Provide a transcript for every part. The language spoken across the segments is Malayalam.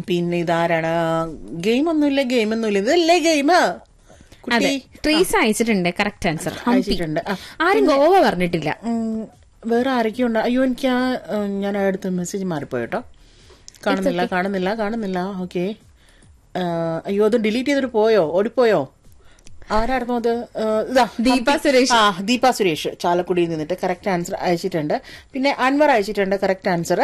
പിന്നെ ഇതാരാണ് ഗെയിം ഒന്നുമില്ല ഗെയിം ഒന്നുമില്ല ഇതല്ലേ ഗെയിം അതെ ട്രീസ് അയച്ചിട്ടുണ്ട് കറക്റ്റ് ആൻസർ അയച്ചിട്ടുണ്ട് ആ, ആരും ഗോവ പറഞ്ഞിട്ടില്ല ഉം, വേറെ ആരൊക്കെയുണ്ട് അയ്യോ എനിക്ക് ആ ഉം, ഞാൻ അടുത്ത മെസ്സേജ് മാറിപ്പോയി കേട്ടോ കാണുന്നില്ല കാണുന്നില്ല കാണുന്നില്ല ഓക്കെ അയ്യോ അത് ഡിലീറ്റ് ചെയ്തിട്ട് പോയോ ഓടിപ്പോയോ ആരായിരുന്നു അത് ആ, ഇതാ ദീപ സുരേഷ്. ആ ദീപ സുരേഷ് ചാലക്കുടിയിൽ നിന്നിട്ട് കറക്റ്റ് ആൻസർ അയച്ചിട്ടുണ്ട് പിന്നെ അൻവർ അയച്ചിട്ടുണ്ട് കറക്റ്റ് ആൻസർ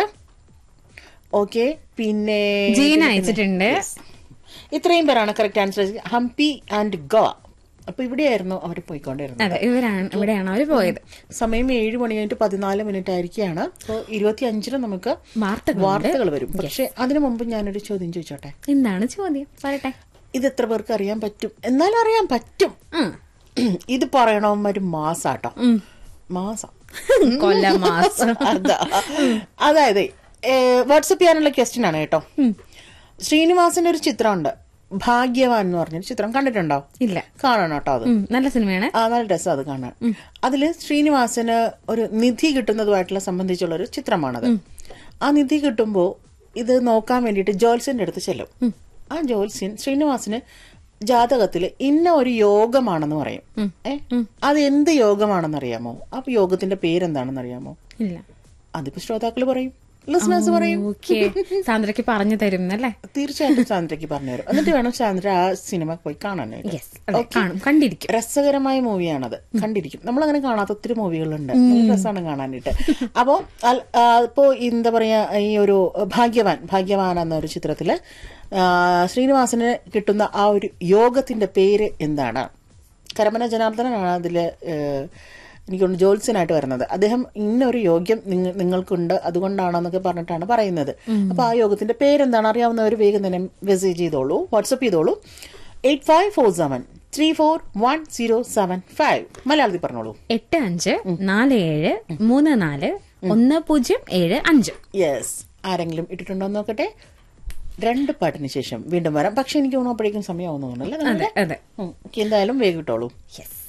ഓക്കെ പിന്നെ ജീന അയച്ചിട്ടുണ്ട് ഇത്രയും പേരാണ് correct answer Hampi and Goa അപ്പൊ ഇവിടെയായിരുന്നു അവർ പോയിക്കൊണ്ടിരുന്നത് അതെ ഇവരാണ് ഇവിടെയാണ് അവര് പോയത് സമയം ഏഴ് മണി കഴിഞ്ഞിട്ട് പതിനാല് മിനിറ്റ് ആയിരിക്കുകയാണ് അപ്പോൾ ഇരുപത്തി അഞ്ചിന് നമുക്ക് വാർത്തകളുണ്ട്. വാർത്തകൾ വരും പക്ഷെ അതിനു മുമ്പ് ഞാനൊരു ചോദ്യം ചോദിച്ചോട്ടെ എന്താണ് ചോദ്യം പറയട്ടെ ഇത് എത്ര പേർക്ക് അറിയാൻ പറ്റും എന്നാലും അറിയാൻ പറ്റും ഉം. ഇത് പറയണവന്മാര് മാസാട്ടോ മാസം കൊല്ല മാസം അതാ അതായത് വാട്സപ്പ് ചെയ്യാനുള്ള ക്വസ്റ്റ്യൻ ആണ് കേട്ടോ ശ്രീനിവാസന്റെ ഒരു ചിത്രമുണ്ട് ഭാഗ്യവാൻ എന്ന് പറഞ്ഞൊരു ചിത്രം കണ്ടിട്ടുണ്ടോ ഇല്ല കാണണം കേട്ടോ അത് ഉം, നല്ല സിനിമയാണ് ആ നല്ല രസം അത് കാണാൻ അതില് ശ്രീനിവാസന് ഒരു നിധി കിട്ടുന്നതുമായിട്ടുള്ള സംബന്ധിച്ചുള്ള ഒരു ചിത്രമാണത് ആ നിധി കിട്ടുമ്പോ ഇത് നോക്കാൻ വേണ്ടിയിട്ട് ജോത്സ്യന്റെ അടുത്ത് ചെല്ലും ആ ജോത്സ്യൻ ശ്രീനിവാസന് ജാതകത്തില് ഇന്ന ഒരു യോഗമാണെന്ന് പറയും ഏ അത് എന്ത് യോഗമാണെന്ന് അറിയാമോ ആ യോഗത്തിന്റെ പേരെന്താണെന്ന് അറിയാമോ ഇല്ല അതിപ്പോ ശ്രോതാക്കള് പറയും ലിസണേഴ്സ് പറയും ഓക്കെ സാന്ദ്രയ്ക്ക് പറഞ്ഞു തരും അല്ലേ തീർച്ചയായിട്ടും ചാന്ദ്രയ്ക്ക് പറഞ്ഞുതരും എന്നിട്ട് വേണം ചാന്ദ്ര ആ സിനിമ പോയി കാണാനായിട്ട് യെസ് അതെ കാണും കണ്ടിരിക്കും രസകരമായ മൂവിയാണത് കണ്ടിരിക്കും നമ്മൾ അങ്ങനെ കാണാത്ത ഒത്തിരി മൂവികളുണ്ട് നല്ല രസമാണ് കാണാനായിട്ട് അപ്പോ അൽ- ആ, ഇപ്പോ എന്താ പറയാ ഈ ഒരു ഭാഗ്യവാൻ ഭാഗ്യവാൻ എന്ന ഒരു ചിത്രത്തില് ആ, ശ്രീനിവാസന് കിട്ടുന്ന ആ ഒരു യോഗത്തിന്റെ പേര് എന്താണ് കരമന ജനാർദ്ദനാണ് അതില് ഏഹ്, എനിക്കൊണ്ട് ജോത്സ്യനായിട്ട് വരുന്നത് അദ്ദേഹം ഇന്നൊരു യോഗ്യം നിങ്ങ- നിങ്ങൾക്കുണ്ട് അതുകൊണ്ടാണെന്നൊക്കെ പറഞ്ഞിട്ടാണ് പറയുന്നത് അപ്പൊ ആ യോഗത്തിന്റെ പേരെന്താണ് അറിയാവുന്നവർ വേഗം തന്നെ മെസ്സേജ് ചെയ്തോളൂ വാട്സപ്പ് ചെയ്തോളൂ eight five four seven three four one zero seven five മലയാളത്തിൽ പറഞ്ഞോളൂ എട്ട് അഞ്ച് നാല് ഏഴ് മൂന്ന് നാല് ഒന്ന് പൂജ്യം ഏഴ് അഞ്ച് യെസ് ആരെങ്കിലും ഇട്ടിട്ടുണ്ടോ എന്ന് നോക്കട്ടെ രണ്ട് പാട്ടിന് ശേഷം വീണ്ടും വരാം പക്ഷെ എനിക്ക് തോന്നുന്നു അപ്പോഴേക്കും സമയമാവുന്നു തോന്നുന്നല്ലേ അതെ അതെ ഉം. എന്തായാലും വേഗം ഇട്ടോളൂ യെസ്